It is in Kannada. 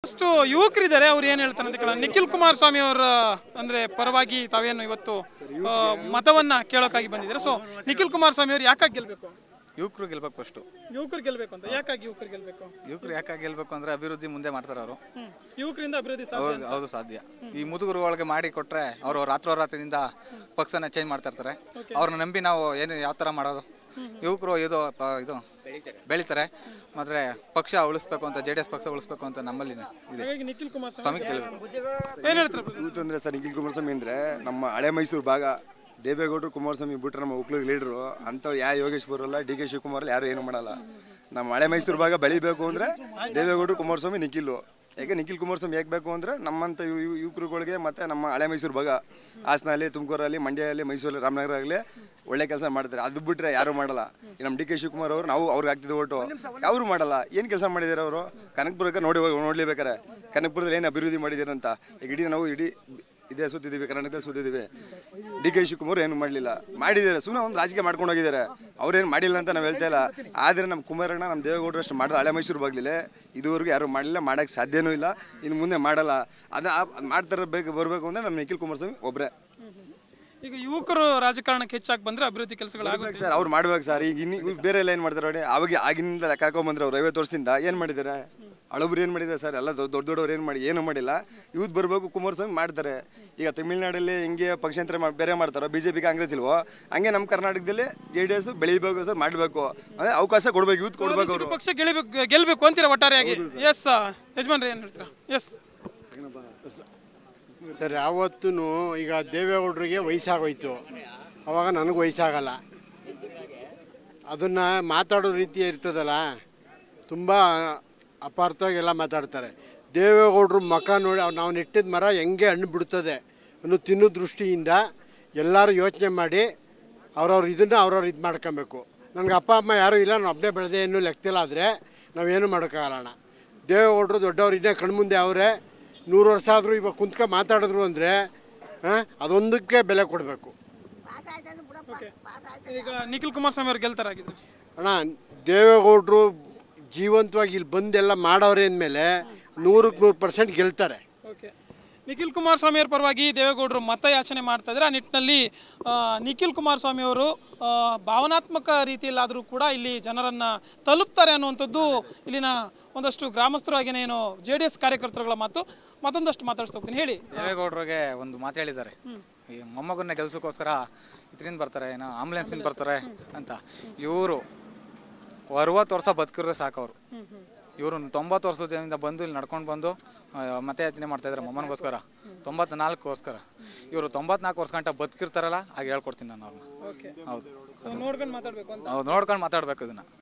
ಅಷ್ಟು ಯುವಕರಿದ್ದಾರೆ ಅವ್ರು ಏನು ಹೇಳ್ತಾರೆ ಅಂತ ಕೇಳೋಣ ನಿಖಿಲ್ ಕುಮಾರಸ್ವಾಮಿ ಅವರ ಅಂದ್ರೆ ಪರವಾಗಿ ತಾವೇನು ಇವತ್ತು ಆ, ಮತವನ್ನ ಕೇಳೋಕ್ಕಾಗಿ ಬಂದಿದ್ದಾರೆ ಸೊ ನಿಖಿಲ್ ಕುಮಾರಸ್ವಾಮಿ ಅವರು ಯಾಕಾಗಿ ಗೆಲ್ಬೇಕು ಯುವಕರು ಗೆಲ್ಬೇಕು ಫಸ್ಟು ಯುವಕರು ಗೆಲ್ಬೇಕು ಅಂತ ಯಾಕಾಗಿ ಯುವಕರು ಗೆಲ್ಬೇಕು ಯುವಕರು ಯಾಕಾಗಿ ಗೆಲ್ಬೇಕು ಅಂದ್ರೆ ಅಭಿವೃದ್ಧಿ ಮುಂದೆ ಮಾಡ್ತಾರೆ ಅವರು ಹ್ಮ್. ಯುವಕರಿಂದ ಅಭಿವೃದ್ಧಿ ಸಾಧ್ಯ ಹೌದು ಹೌದು ಸಾಧ್ಯ ಈ ಮುದುಗರು ಒಳಗೆ ಮಾಡಿ ಕೊಟ್ರೆ ಅವರು ರಾತ್ರೋರಾತ್ರಿಯಿಂದ ಪಕ್ಷನ ಚೇಂಜ್ ಮಾಡ್ತಾ ಇರ್ತಾರೆ ಅವ್ರನ್ನ ನಂಬಿ ನಾವು ಏನು ಯಾವ ಥರ ಮಾಡೋದು ಯುವಕರು ಇದು ಪ- ಇದು ಬೆಳಿತಾರೆ ಮತ್ತೆ ಪಕ್ಷ ಉಳಿಸ್ಬೇಕು ಅಂತ ಜೆ ಡಿ ಎಸ್ ಪಕ್ಷ ಉಳಿಸ್ಬೇಕು ಅಂತ ನಮ್ಮಲ್ಲಿ ಇದೆ ಹಾಗಾಗಿ ನಿಖಿಲ್ ಕುಮಾರಸ್ವಾಮಿ ಸ್ವಾಮಿ ಗೆಲ್ಬೇಕು ಏನ್ ಹೇಳ್ತಾರೆ brother? ಇವತ್ತು ಅಂದರೆ ಸರ್ ನಿಖಿಲ್ ಕುಮಾರಸ್ವಾಮಿ ಅಂದರೆ ನಮ್ಮ ಹಳೆ ಮೈಸೂರು ಭಾಗ ದೇವೇಗೌಡರು ಕುಮಾರಸ್ವಾಮಿ ಬಿಟ್ಟರೆ ನಮ್ಮ ಒಕ್ಕಲಿಗ ಲೀಡ್ರು ಅಂಥವ್ರು ಯಾವ ಯೋಗೇಶ್ ಬರೋಲ್ಲ ಡಿ ಕೆ ಶಿವಕುಮಾರ್ ಯಾರು ಏನು ಮಾಡಲ್ಲ ನಮ್ಮ ಹಳೆ ಮೈಸೂರು ಭಾಗ ಬೆಳಿಬೇಕು ಅಂದರೆ ದೇವೇಗೌಡರು ಕುಮಾರಸ್ವಾಮಿ ನಿಖಿಲು ಯಾಕೆ ನಿಖಿಲ್ ಕುಮಾರಸ್ವಾಮಿ ಯಾಕೆ ಬೇಕು ಅಂದರೆ ನಮ್ಮಂಥ ಯು- ಯು- ಯುವಕರುಗಳಿಗೆ ಮತ್ತು ನಮ್ಮ ಹಳೆ ಮೈಸೂರು ಭಾಗ ಹಾಸನಲ್ಲಿ ತುಮಕೂರಲ್ಲಿ ಮಂಡ್ಯದಲ್ಲಿ ಮೈಸೂರಲ್ಲಿ ರಾಮನಗರ ಆಗಲಿ ಒಳ್ಳೆ ಕೆಲಸ ಮಾಡ್ತಾರೆ ಅದು ಬಿಟ್ಟರೆ ಯಾರು ಮಾಡಲ್ಲ ಈ ನಮ್ಮ ಡಿ ಕೆ ಶಿವಕುಮಾರ್ ಅವರು ನಾವು ಅವ್ರಿಗೆ ಹಾಕ್ತಿದ್ದೆ ಓಟು ಅವರು ಮಾಡಲ್ಲ ಏನು ಕೆಲಸ ಮಾಡಿದ್ದಾರೆ ಅವರು ಕನಕಪುರಕ್ಕೆ ನೋಡಿ ನೋಡ್ಲೇಬೇಕಾರೆ ಕನಕಪುರದಲ್ಲಿ ಏನು ಅಭಿವೃದ್ಧಿ ಮಾಡಿದ್ದಾರೆ ಅಂತ ಈಗ ಇಡೀ ನಾವು ಇಡೀ ಇದೇ ಸುತ್ತಿದ್ದೀವಿ ಕರ್ನಾಟಕದಲ್ಲಿ ಸುತ್ತಿದ್ದೀವಿ ಡಿ ಕೆ ಶಿವಕುಮಾರ್ ಏನು ಮಾಡಲಿಲ್ಲ ಮಾಡಿದ್ದಾರೆ ಸುಮ್ಮನೆ ಒಂದು ರಾಜಕೀಯ ಮಾಡ್ಕೊಂಡು ಹೋಗಿದ್ದಾರೆ ಅವ್ರೇನು ಮಾಡಿಲ್ಲ ಅಂತ ನಾವು ಹೇಳ್ತಾ ಇಲ್ಲ ಆದರೆ ನಮ್ಮ ಕುಮಾರಣ್ಣ ನಮ್ಮ ದೇವೇಗೌಡರು ಅಷ್ಟು ಮಾಡಿದ ಹಳೆ ಮೈಸೂರು ಬಾಗ್ಲಿಲ್ಲ ಇದುವರೆಗೂ ಯಾರು ಮಾಡಲಿಲ್ಲ ಮಾಡೋಕ್ಕೆ ಸಾಧ್ಯನೂ ಇಲ್ಲ ಇನ್ನು ಮುಂದೆ ಮಾಡಲ್ಲ ಅದು ಮಾಡ್ತಾರೆ ಬೇಕು ಬರಬೇಕು ಅಂದರೆ ನಮ್ಮ ನಿಖಿಲ್ ಕುಮಾರಸ್ವಾಮಿ ಒಬ್ಬರೇ ಈಗ ಯುವಕರು ರಾಜಕಾರಣಕ್ಕೆ ಹೆಚ್ಚಾಗಿ ಬಂದ್ರೆ ಅಭಿವೃದ್ಧಿ ಕೆಲಸಗಳಾಗುತ್ತೆ ಸರ್ ಅವ್ರು ಮಾಡ್ಬೇಕು ಸರ್ ಈಗ ಇನ್ನು ಇವ್ರು ಬೇರೆ ಎಲ್ಲ ಏನು ಮಾಡ್ತಾರೆ ನೋಡಿ ಅವಾಗ ಆಗಿನಿಂದ ಲೆಕ್ಕ ಹಾಕೊಂಬಂದ್ರೆ ಅವ್ರು ಐವತ್ತು ವರ್ಷದಿಂದ ಏನು ಮಾಡಿದ್ದಾರೆ ಹಳಬ್ರು ಏನು ಮಾಡಿದ್ದಾರೆ ಸರ್ ಎಲ್ಲ ದೊಡ್ಡ ದೊಡ್ಡ ದೊಡ್ಡವ್ರು ಏನು ಮಾಡಿ ಏನು ಮಾಡಿಲ್ಲ ಯೂತ್ ಬರಬೇಕು ಕುಮಾರಸ್ವಾಮಿ ಮಾಡ್ತಾರೆ ಈಗ ತಮಿಳ್ನಾಡಲ್ಲಿ ಹಿಂಗೆ ಪಕ್ಷಾಂತರ ಮಾ- ಬೇರೆ ಮಾಡ್ತಾರೋ ಬಿ ಜೆ ಪಿ ಕಾಂಗ್ರೆಸ್ ಇಲ್ವೋ ಹಂಗೆ ನಮ್ಮ ಕರ್ನಾಟಕದಲ್ಲಿ ಜೆ ಡಿ ಎಸ್ ಬೆಳಿಬೇಕು ಸರ್ ಮಾಡಬೇಕು ಅಂದರೆ ಅವಕಾಶ ಕೊಡ್ಬೇಕು ಯೂತ್ ಕೊಡ್ಬೇಕು ಅವರು ಪಕ್ಷ ಗೆಲ್ಲಬೇಕು ಗೆಲ್ಬೇಕು ಅಂತೀರಾ ಒಟ್ಟಾರೆಯಾಗಿ ಎಸ್ ಯಜಮಾನ್ರಿ ಏನ್ ಹೇಳ್ತೀರಾ ಎಸ್ ಸರ್ ಯಾವತ್ತೂ ಈಗ ದೇವೇಗೌಡರಿಗೆ ವಯಸ್ಸಾಗೋಯ್ತು ಅವಾಗ ನನಗೆ ವಯಸ್ಸಾಗಲ್ಲ ಅದನ್ನು ಮಾತಾಡೋ ರೀತಿ ಇರ್ತದಲ್ಲ ತುಂಬ ಅಪಾರ್ಥವಾಗೆಲ್ಲ ಮಾತಾಡ್ತಾರೆ ದೇವೇಗೌಡರು ಮಕ ನೋಡಿ ಅವ್ರು ನಾವು ನೆಟ್ಟಿದ ಮರ ಹೆಂಗೆ ಹಣ್ಣು ಬಿಡ್ತದೆ ಅನ್ನೋ ತಿನ್ನೋ ದೃಷ್ಟಿಯಿಂದ ಎಲ್ಲರೂ ಯೋಚನೆ ಮಾಡಿ ಅವ್ರವ್ರ ಇದನ್ನು ಅವ್ರವ್ರು ಇದು ಮಾಡ್ಕೊಬೇಕು ನನಗೆ ಅಪ್ಪ ಅಮ್ಮ ಯಾರೂ ಇಲ್ಲ ನಾನು ಒಬ್ಬನೇ ಬೆಳೆದೆ ಇನ್ನೂ ಲೆಕ್ಕತಿಲ್ಲ ಆದರೆ ನಾವೇನು ಮಾಡೋಕ್ಕಾಗಲ್ಲ ದೇವೇಗೌಡರು ದೊಡ್ಡವ್ರು ಇನ್ನೇ ಕಣ್ಮುಂದೆ ಅವರೇ ನೂರು ವರ್ಷ ಆದರೂ ಇವಾಗ ಕುಂತ್ಕ ಮಾತಾಡಿದ್ರು ಅಂದರೆ ಅದೊಂದಕ್ಕೆ ಬೆಲೆ ಕೊಡಬೇಕು ಈಗ ನಿಖಿಲ್ ಕುಮಾರಸ್ವಾಮಿ ಅವ್ರು ಗೆಲ್ತಾರಾಗಿದ್ರು ಅಣ್ಣ ದೇವೇಗೌಡರು ಜೀವಂತವಾಗಿ ಇಲ್ಲಿ ಬಂದೆಲ್ಲ ಮಾಡವ್ರೆ ಅಂದಮೇಲೆ ನೂರಕ್ಕೆ ನೂರು ಪರ್ಸೆಂಟ್ ಗೆಲ್ತಾರೆ ಓಕೆ ನಿಖಿಲ್ ಕುಮಾರಸ್ವಾಮಿ ಅವ್ರ ಪರವಾಗಿ ದೇವೇಗೌಡರು ಮತ ಯಾಚನೆ ಮಾಡ್ತಾ ಇದ್ದಾರೆ ಆ ನಿಟ್ಟಿನಲ್ಲಿ ಆ, ನಿಖಿಲ್ ಕುಮಾರಸ್ವಾಮಿ ಅವರು ಆ, ಭಾವನಾತ್ಮಕ ರೀತಿಯಲ್ಲಾದರೂ ಕೂಡ ಇಲ್ಲಿ ಜನರನ್ನ ತಲುಪ್ತಾರೆ ಅನ್ನುವಂಥದ್ದು ಇಲ್ಲಿನ ಒಂದಷ್ಟು ಗ್ರಾಮಸ್ಥರು ಹಾಗೇನೇ ಏನು ಜೆ ಡಿ ಎಸ್ ಕಾರ್ಯಕರ್ತರುಗಳ ಮಾತು ಮತ್ತೊಂದಷ್ಟು ಮಾತಾಡ್ಸ್ತಾ ಹೋಗ್ತೀನಿ ಹೇಳಿ ದೇವೇಗೌಡರಿಗೆ ಒಂದು ಮಾತು ಹೇಳಿದ್ದಾರೆ ಈ ಮೊಮ್ಮಗನ್ನ ಕೆಲಸಕ್ಕೋಸ್ಕರ ಇದರಿಂದ ಬರ್ತಾರೆ ಏನೋ ಆಂಬುಲೆನ್ಸಿಂದ ಬರ್ತಾರೆ ಅಂತ ಇವರು ಅರವತ್ತು ವರ್ಷ ಬದುಕಿರೋದೇ ಸಾಕು ಅವರು ಇವರು ತೊಂಬತ್ತು ವರ್ಷದಿಂದ ಬಂದು ಇಲ್ಲಿ ನಡ್ಕೊಂಡು ಬಂದು ಆ, ಮತಯಾಚನೆ ಮಾಡ್ತಾ ಇದ್ದಾರೆ ಮೊಮ್ಮನಿಗೋಸ್ಕರ ತೊಂಬತ್ನಾಲ್ಕೋಸ್ಕರ ಇವರು ತೊಂಬತ್ನಾಲ್ಕು ವರ್ಷ ಗಂಟ ಬದುಕಿರ್ತಾರಲ್ಲ ಆಗ ಹೇಳ್ಕೊಡ್ತೀನಿ ನಾನು ಅವ್ರನ್ನ ಓಕೆ ಹೌದು ನೋಡ್ಕೊಂಡು ಮಾತಾಡ್ಬೇಕು ಅಂತ ಹೌದು ನೋಡ್ಕೊಂಡು ಮಾತಾಡ್ಬೇಕು ಇದನ್ನ